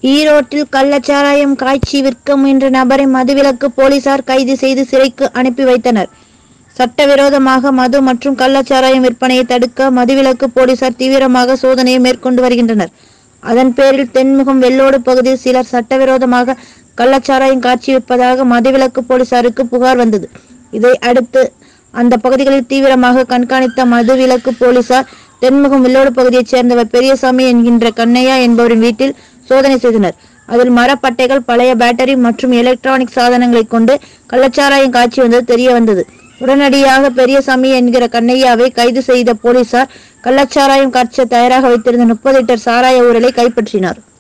ஈரோட்டில் கள்ளச்சாராயம் காய்ச்சி விற்க முயன்ற நபரை மதுவிலக்கு போலீசார் கைது செய்து சிறைக்கு அனுப்பி வைத்தனர் சட்டவிரோதமாக மது மற்றும் கள்ளச்சாராயம் விற்பனையை தடுக்க மதுவிலக்கு போலீசார் தீவிரமாக சோதனையை மேற்கொண்டு வருகின்றனர் அதன் பேரில் தென்முகம் வெள்ளோடு பகுதியில் சிலர் சட்டவிரோதமாக கள்ளச்சாராயம் காட்சி விற்பதாக மதுவிலக்கு போலீசாருக்கு புகார் வந்தது இதை அடுத்து அந்த பகுதிகளில் தீவிரமாக கண்காணித்த மதுவிலக்கு போலீசார் தென்முகம் வெள்ளோடு பகுதியைச் சேர்ந்தவர் பெரியசாமி என்கின்ற கண்ணையா என்பவரின் வீட்டில் சோதனை செய்தனர் அதில் மரப்பட்டைகள் பழைய பேட்டரி மற்றும் எலக்ட்ரானிக் சாதனங்களை கொண்டு கள்ளச்சாராயம் காட்சி வந்தது தெரிய வந்தது உடனடியாக பெரியசாமி என்கிற கண்ணையாவை கைது செய்த போலீசார் கள்ளச்சாராயம் காட்ச தயாராக வைத்திருந்த முப்பது லிட்டர் சாராய ஊரலை கைப்பற்றினார்